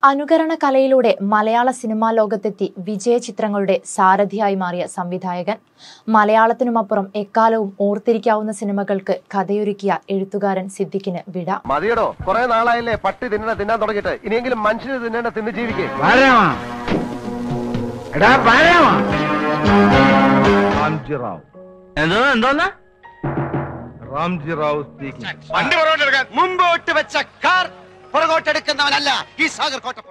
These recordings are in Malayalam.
അനുകരണ കലയിലൂടെ മലയാള സിനിമാ ലോകത്തെത്തി വിജയ ചിത്രങ്ങളുടെ സാരഥിയായി മാറിയ സംവിധായകൻ മലയാളത്തിനുമപ്പുറം എക്കാലവും ഓർത്തിരിക്കാവുന്ന സിനിമകൾക്ക് കഥയൊരുക്കിയ എഴുത്തുകാരൻ സിദ്ദിഖിന് വിട മതിയടോ കുറെ നാളായില്ലേ പട്ടി തിന്നണ തിന്നാൻ തുടങ്ങിയിട്ട് ഇനിയെങ്കിലും മനുഷ്യന് തിന്നണ തിന്ന് ജീവിക്കേ വരവാ എടാ വരവാ റാംജി റാവു എന്തോ എന്തോന്നാ റാംജി റാവു സ്പീക്കിംഗ് വണ്ടി പുറകോട്ടെടുക്കാൻ മുമ്പോട്ട് വെച്ച കാർ പുറകോട്ടെടുക്കുന്നവനല്ല ഈ സാഗർ കോട്ടപ്പുറം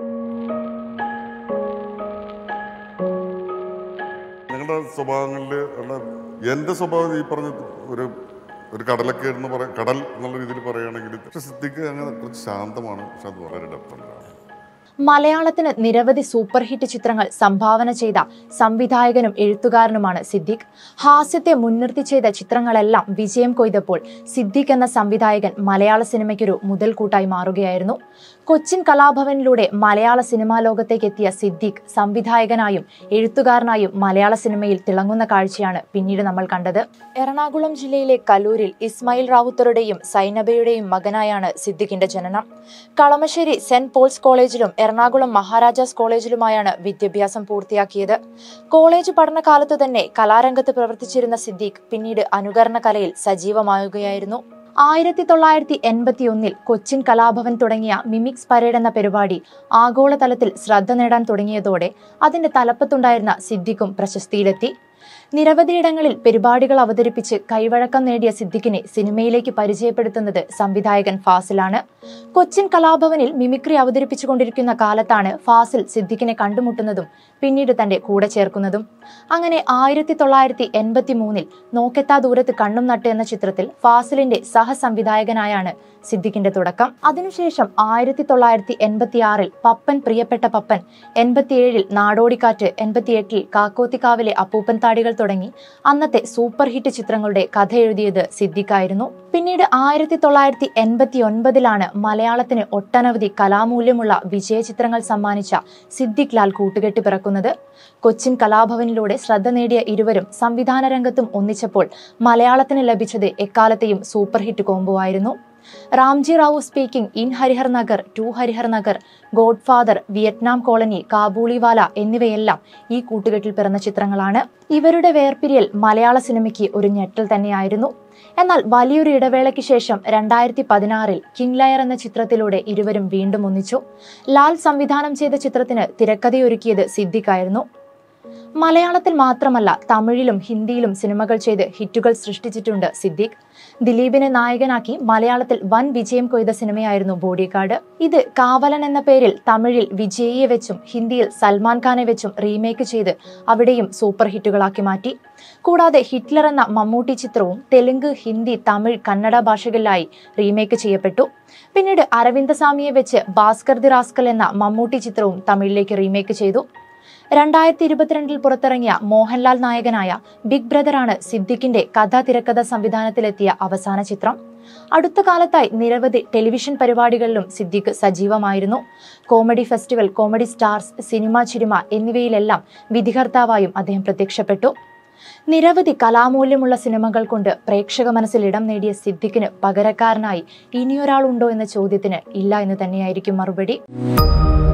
ഞങ്ങളുടെ സ്വഭാവങ്ങളിൽ ഉള്ള എൻ്റെ സ്വഭാവം ഈ പറഞ്ഞ ഒരു ഒരു കടലൊക്കെ എന്ന് പറയാം കടൽ എന്നുള്ള രീതിയിൽ പറയുകയാണെങ്കിൽ പക്ഷെ സിദ്ദിഖ് അങ്ങനെ കുറച്ച് ശാന്തമാണ് പക്ഷെ അത് വളരെ ഡെപ്തുള്ളതാണ് മലയാളത്തിന് നിരവധി സൂപ്പർ ഹിറ്റ് ചിത്രങ്ങൾ സംഭാവന ചെയ്ത സംവിധായകനും എഴുത്തുകാരനുമാണ് സിദ്ദിഖ് ഹാസ്യത്തെ മുൻനിർത്തി ചെയ്ത ചിത്രങ്ങളെല്ലാം വിജയം കൊയ്തപ്പോൾ സിദ്ദിഖ് എന്ന സംവിധായകൻ മലയാള സിനിമയ്ക്കൊരു മുതൽക്കൂട്ടായി മാറുകയായിരുന്നു കൊച്ചിൻ കലാഭവനിലൂടെ മലയാള സിനിമാ ലോകത്തേക്ക് എത്തിയ സിദ്ദിഖ് സംവിധായകനായും എഴുത്തുകാരനായും മലയാള സിനിമയിൽ തിളങ്ങുന്ന കാഴ്ചയാണ് പിന്നീട് നമ്മൾ കണ്ടത് എറണാകുളം ജില്ലയിലെ കലൂരിൽ ഇസ്മായിൽ റാവുത്തറുടെയും സൈനബയുടെയും മകനായാണ് സിദ്ദിഖിന്റെ ജനനം കളമശ്ശേരി സെന്റ് പോൾസ് കോളേജിലും എറണാകുളം മഹാരാജാസ് കോളേജിലുമായാണ് വിദ്യാഭ്യാസം പൂർത്തിയാക്കിയത് കോളേജ് പഠനകാലത്തു തന്നെ കലാരംഗത്ത് പ്രവർത്തിച്ചിരുന്ന സിദ്ദീഖ് പിന്നീട് അനുകരണ കലയിൽ സജീവമാവുകയായിരുന്നു ആയിരത്തി തൊള്ളായിരത്തി എൺപത്തി ഒന്നിൽ കൊച്ചിൻ കലാഭവൻ തുടങ്ങിയ മിമിക്സ് പരേഡ് എന്ന പരിപാടി ആഗോളതലത്തിൽ ശ്രദ്ധ നേടാൻ തുടങ്ങിയതോടെ അതിന്റെ തലപ്പത്തുണ്ടായിരുന്ന സിദ്ദിഖും പ്രശസ്തിയിലെത്തി നിരവധിയിടങ്ങളിൽ പരിപാടികൾ അവതരിപ്പിച്ച് കൈവഴക്കം നേടിയ സിദ്ദിഖിനെ സിനിമയിലേക്ക് പരിചയപ്പെടുത്തുന്നത് സംവിധായകൻ ഫാസിലാണ് കൊച്ചിൻ കലാഭവനിൽ മിമിക്രി അവതരിപ്പിച്ചുകൊണ്ടിരിക്കുന്ന കാലത്താണ് ഫാസിൽ സിദ്ദിഖിനെ കണ്ടുമുട്ടുന്നതും പിന്നീട് തന്റെ കൂടെ ചേർക്കുന്നതും അങ്ങനെ ആയിരത്തി തൊള്ളായിരത്തി എൺപത്തി മൂന്നിൽ നോക്കെത്താ ദൂരത്ത് കണ്ണും നട്ട് എന്ന ചിത്രത്തിൽ ഫാസിലിന്റെ സഹസംവിധായകനായാണ് സിദ്ദിഖിന്റെ തുടക്കം അതിനുശേഷം ആയിരത്തി തൊള്ളായിരത്തി എൺപത്തി ആറിൽ പപ്പൻ പ്രിയപ്പെട്ട പപ്പൻ എൺപത്തിയേഴിൽ നാടോടിക്കാറ്റ് എൺപത്തിയെട്ടിൽ കാക്കോത്തിക്കാവിലെ അപ്പൂപ്പൻ താടികൾ തുടങ്ങി അന്നത്തെ സൂപ്പർ ഹിറ്റ് ചിത്രങ്ങളുടെ കഥ എഴുതിയത് സിദ്ദിഖായിരുന്നു പിന്നീട് ആയിരത്തി തൊള്ളായിരത്തി എൺപത്തി ഒൻപതിലാണ് മലയാളത്തിന് ഒട്ടനവധി കലാമൂല്യമുള്ള വിജയചിത്രങ്ങൾ സമ്മാനിച്ച സിദ്ദിഖ് ലാൽ കൂട്ടുകെട്ട് പിറക്കുന്നത് കൊച്ചിൻ കലാഭവനിലൂടെ ശ്രദ്ധ നേടിയ ഇരുവരും സംവിധാന രംഗത്തും ഒന്നിച്ചപ്പോൾ മലയാളത്തിന് ലഭിച്ചത് എക്കാലത്തെയും സൂപ്പർ ഹിറ്റ് കോംബോ ആയിരുന്നു Ramji Rao speaking in Harihar Nagar two Harihar Nagar godfather Vietnam colony Kabuliwala എന്നിവയെല്ലാം ഈ കൂട്ടുകെട്ടിൽ പിറന്ന ചിത്രങ്ങളാണ് ഇവരുടെ വേർപിരിയൽ മലയാള സിനിമയ്ക്ക് ഒരു ഞെട്ടൽ തന്നെയായിരുന്നു എന്നാൽ വലിയൊരു ഇടവേളയ്ക്ക് ശേഷം രണ്ടായിരത്തി പതിനാറിൽ കിങ് ലയർ എന്ന ചിത്രത്തിലൂടെ ഇരുവരും വീണ്ടും ഒന്നിച്ചു ലാൽ സംവിധാനം ചെയ്ത ചിത്രത്തിന് തിരക്കഥയൊരുക്കിയത് സിദ്ദിഖായിരുന്നു മലയാളത്തിൽ മാത്രമല്ല തമിഴിലും ഹിന്ദിയിലും സിനിമകൾ ചെയ്ത് ഹിറ്റുകൾ സൃഷ്ടിച്ചിട്ടുണ്ട് സിദ്ദിഖ് ദിലീപിനെ നായകനാക്കി മലയാളത്തിൽ വൻ വിജയം കൊയ്ത സിനിമയായിരുന്നു ബോഡിഗാർഡ് ഇത് കാവലൻ എന്ന പേരിൽ തമിഴിൽ വിജയിയെ വെച്ചും ഹിന്ദിയിൽ സൽമാൻ ഖാനെ വെച്ചും റീമേക്ക് ചെയ്ത് അവിടെയും സൂപ്പർ ഹിറ്റുകളാക്കി മാറ്റി കൂടാതെ ഹിറ്റ്ലർ എന്ന മമ്മൂട്ടി ചിത്രവും തെലുങ്ക് ഹിന്ദി തമിഴ് കന്നഡ ഭാഷകളിലായി റീമേക്ക് ചെയ്യപ്പെട്ടു പിന്നീട് അരവിന്ദസ്വാമിയെ വെച്ച് ഭാസ്കർ ദി റാസ്കൽ എന്ന മമ്മൂട്ടി ചിത്രവും തമിഴിലേക്ക് റീമേക്ക് ചെയ്തു രണ്ടായിരത്തി ഇരുപത്തിരണ്ടിൽ പുറത്തിറങ്ങിയ മോഹൻലാൽ നായകനായ ബിഗ് ബ്രദറാണ് സിദ്ദിഖിന്റെ കഥ തിരക്കഥ സംവിധാനത്തിലെത്തിയ അവസാന ചിത്രം അടുത്ത കാലത്തായി നിരവധി ടെലിവിഷൻ പരിപാടികളിലും സിദ്ദിഖ് സജീവമായിരുന്നു comedy festival comedy stars cinema ചിരിമ എന്നിവയിലെല്ലാം വിധികർത്താവായും അദ്ദേഹം പ്രത്യക്ഷപ്പെട്ടു നിരവധി കലാമൂല്യമുള്ള സിനിമകൾ കൊണ്ട് പ്രേക്ഷക മനസ്സിൽ ഇടം നേടിയ സിദ്ദിഖിന് പകരക്കാരനായി ഇനിയൊരാളുണ്ടോ എന്ന ചോദ്യത്തിന് ഇല്ല എന്ന് തന്നെയായിരിക്കും മറുപടി